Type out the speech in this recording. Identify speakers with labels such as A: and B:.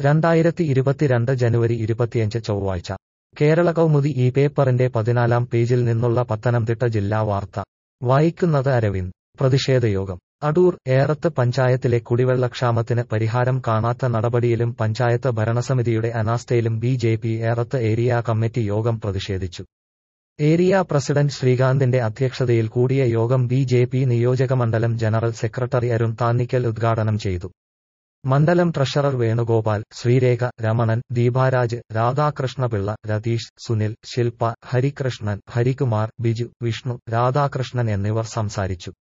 A: രണ്ടായിരത്തി ഇരുപത്തിരണ്ട് ജനുവരി ഇരുപത്തിയഞ്ച് ചൊവ്വാഴ്ച കേരള കൗമുദി ഈ പേപ്പറിന്റെ പതിനാലാം പേജിൽ നിന്നുള്ള പത്തനംതിട്ട ജില്ലാ വാർത്ത വായിക്കുന്നത് അരവിന്ദ് പ്രതിഷേധയോഗം അടൂർ ഏറത്ത് പഞ്ചായത്തിലെ കുടിവെള്ളക്ഷാമത്തിന് പരിഹാരം കാണാത്ത നടപടിയിലും പഞ്ചായത്ത് ഭരണസമിതിയുടെ അനാസ്ഥയിലും B J P Erath area committee യോഗം പ്രതിഷേധിച്ചു ഏരിയ പ്രസിഡന്റ് ശ്രീകാന്തിന്റെ അധ്യക്ഷതയിൽ കൂടിയ യോഗം ബി ജെ പി നിയോജകമണ്ഡലം ജനറൽ സെക്രട്ടറി അരുൺ താന്നിക്കൽ ഉദ്ഘാടനം ചെയ്തു മണ്ഡലം ട്രഷറർ വേണുഗോപാൽ ശ്രീരേഖ രമണൻ ദീപാരാജ് രാധാകൃഷ്ണപിള്ള രതീഷ് സുനിൽ ശില്പ ഹരികൃഷ്ണൻ ഹരികുമാർ ബിജു വിഷ്ണു രാധാകൃഷ്ണൻ എന്നിവർ സംസാരിച്ചു